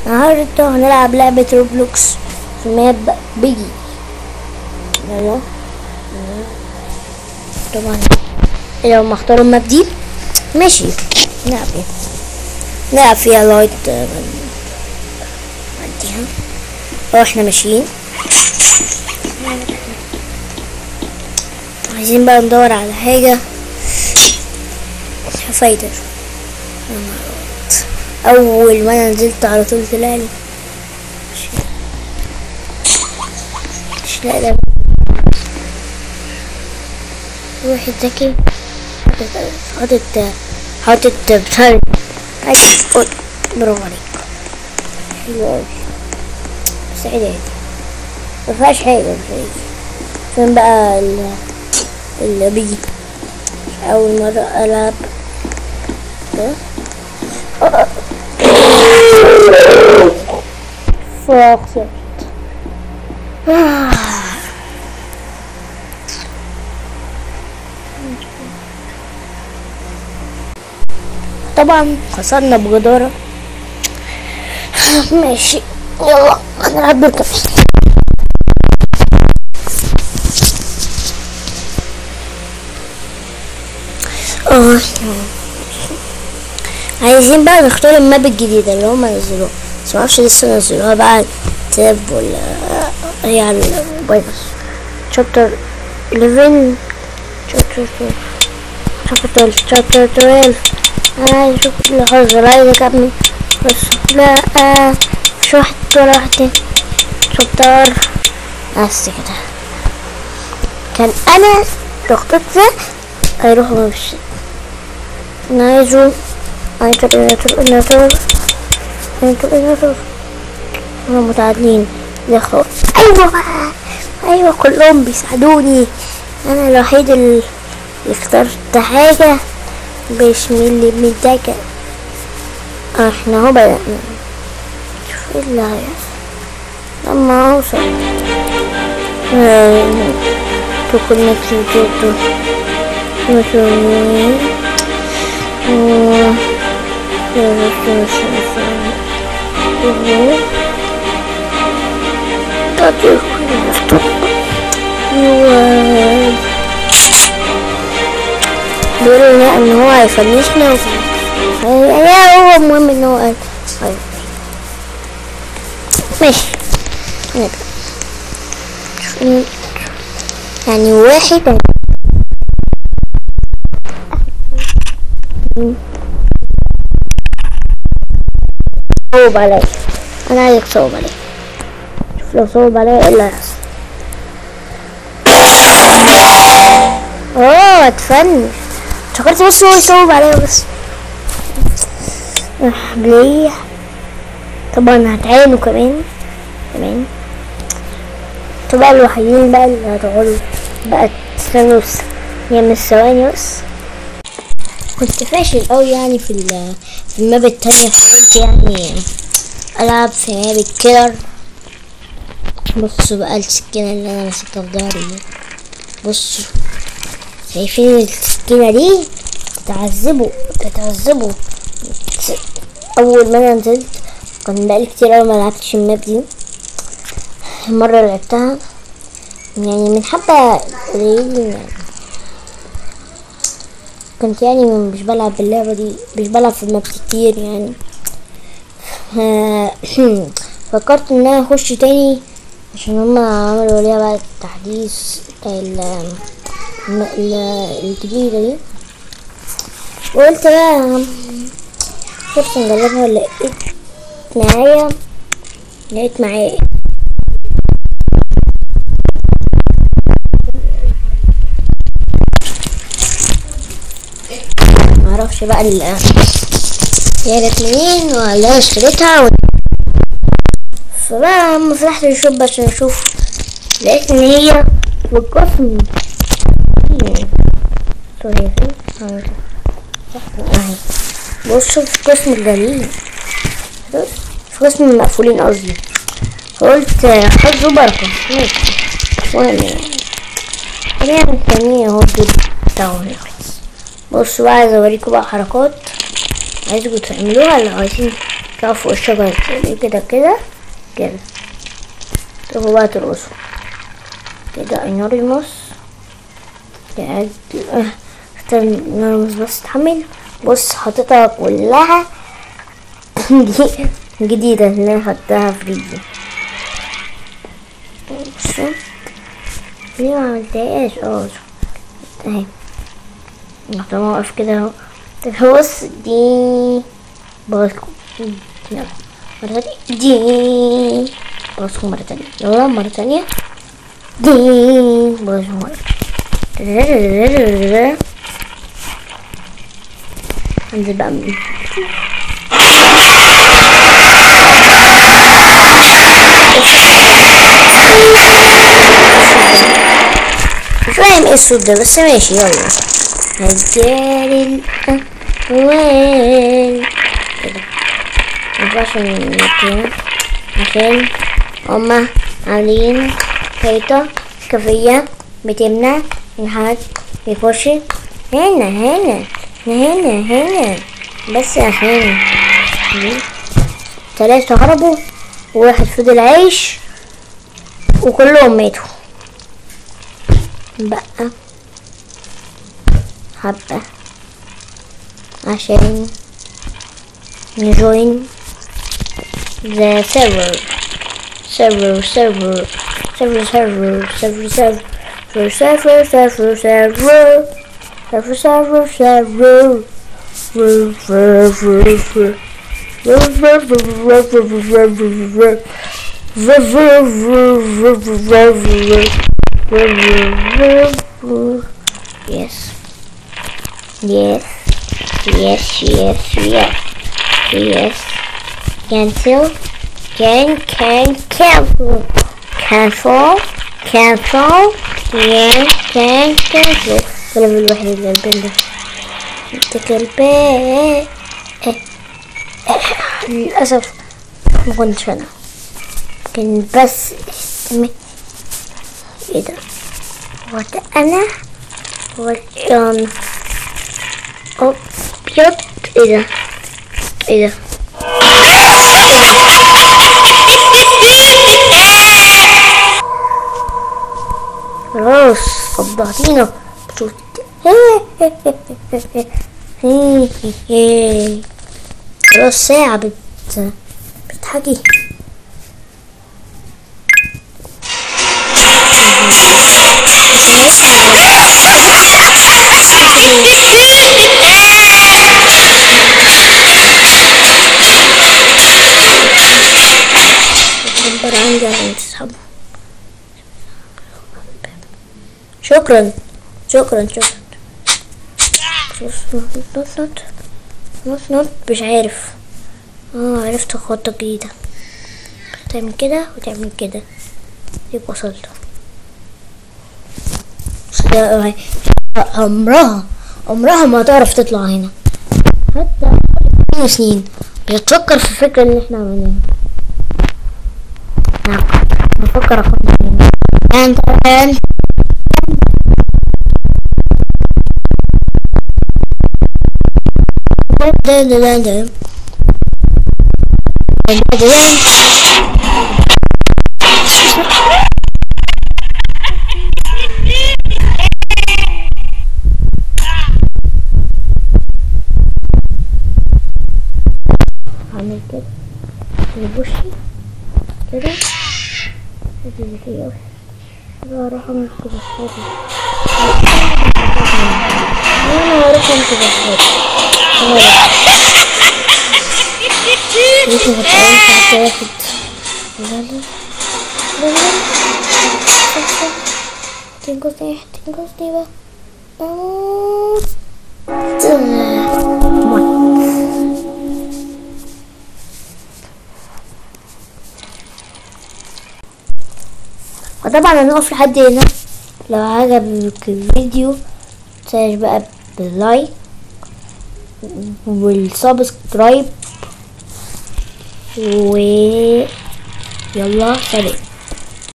النهاردة هنلعب لعبة روبلوكس في ماب بيجي يلا طبعا لو ما اختاروا الماب دي ماشي نلعب فيها نلعب فيها لغاية ما نعديها اهو احنا ماشيين عايزين بقى ندور على حاجة فايدر اول ما انا نزلت على طول طلع لي مش لاقي ده واحد ذكي حاطط حاطط بتاع عايز برافو عليك حلو اوي سعيد عادي مفيهاش حاجة مفيهاش فين بقى ال اللي بيجي أول مرة ألعب ده فاقصر طبعا خسرنا بجدارة ماشي يلا هنلعب بالكفي اه عايزين بقى نختار الماب الجديدة اللي هما نزلوها بس معرفش لسه نزلوها بقى تاب ولا هي على الموبايل بس شابتر 11 شابتر 12 شابتر شابتر 12 انا عايز اشوف اللي حاضر عايز اكمل بس لا آه مش واحد ولا واحد شابتر بس كده كان انا لو اخترت ده هيروحوا مش انا عايزه عايزه الاناتور الاناتور الاناتور الاناتور هم متعادلين يخرج ايوه بقى ايوه كلهم بيساعدوني انا الوحيد اللي اخترت حاجة بسم الله متاكد احنا هو بدأنا شوف ايه اللي هيحصل لما اوصل تكون نفسي توتو مثلا بيقولوا لا ان هو هيفنشنا يعني هو المهم ان هو قال ماشي يعني واحد صوب علي انا عايزك تصوب علي شوف لو صوب علي ايه اللي هيحصل اوه اتفنش فكرت بس هو يصوب عليا بس ليه طبعا هتعانوا كمان كمان طبعا الوحيدين بقى اللي هتقعدوا بقى تستنوا يعمل ثواني بس كنت فاشل قوي يعني في في الماب التانية حاولت يعني ألعب في ماب الكيلر بصوا بقى السكينة اللي أنا ماسكها في ظهري دي بصوا شايفين السكينة دي تتعذبوا تتعذبوا أول ما أنا نزلت كان بقالي كتير أوي ما لعبتش الماب دي مرة لعبتها يعني من حبة قليلين يعني كنت يعني مش بلعب باللعبة دي مش بلعب في الماب كتير يعني فكرت ان انا اخش تاني عشان هما عملوا ليها بقى التحديث بتاع الجديدة دي وقلت بقى فرصة نجربها لقيت معايا لقيت معايا معرفش بقى ال هي جت منين ولا انا اشتريتها و... فبقى لما فتحت الشوب عشان اشوف لقيت ان هي في القسم هي فين اهي بصوا في قسم الجليل في قسم المقفولين قصدي فقلت حظ وبركة ماشي المهم يعني خلينا مستنية اهو الدور بتاعه يخلص بصوا بقى عايز اوريكم بقى حركات عايزكم تعملوها لو عايزين تقف فوق الشجرة كده كده كده كده تقفوا بقى ترقصوا كده انوريموس قاعد استنى انوريموس بس تحمل بص حاططها كلها دي جديدة اللي انا خدتها فريزي بصوا ليه ما عملتهاش اه اهي طالما واقف كده اهو طب بص دي بغلكم يلا مرة تانية دي بغلكم مرة تانية يلا مرة تانية دي بغلكم مرة انزل بقى من مش فاهم ايه الصوت ده بس ماشي يلا هجاري الأهوال كده مينفعش نتكلم عشان هما عاملين حيطة كافية بتمنع إن حد يخش هنا هنا هنا هنا بس عشان تلاتة هربوا وواحد فضل عايش وكلهم ماتوا بقى حبة عشان نجوين the server server server server server server server server server server server server Yes. Yes. Yes, yes, yes. Yes. Cancel. Can, can, cancel. Cancel. Cancel. Can, can, cancel. الكلام الوحيد اللي البين ده انت كلباء للأسف ما كنتش أنا كان بس اسمي ايه ده هو ده أنا وكان أبيض ايه ده ايه ده خلاص فضحتينا بصوت خلاص ساعة بت بتحكي النمبر عندي عشان تسحبه شكرا شكرا شكرا نوت نوت نوت نوت مش عارف اه عرفت خطة جديدة تعمل كده وتعمل كده يبقى وصلت بس ده عمرها عمرها ما تعرف تطلع هنا حتى خمس سنين بتفكر في الفكرة اللي احنا عملناها نعم بفكر اخد انت الان دن دن دن دن. دن دن دن. عامل كده البوشي كده ادي كده كده اروح اعمل كده حاجة انا هروح اعمل كده حاجة مش هتعرف تاخد لا لا لا لا تنقصني تنقصني بقى أوه. وطبعا هنقف لحد هنا لو عجبك الفيديو متنساش بقى باللايك والسبسكرايب و يلا سلام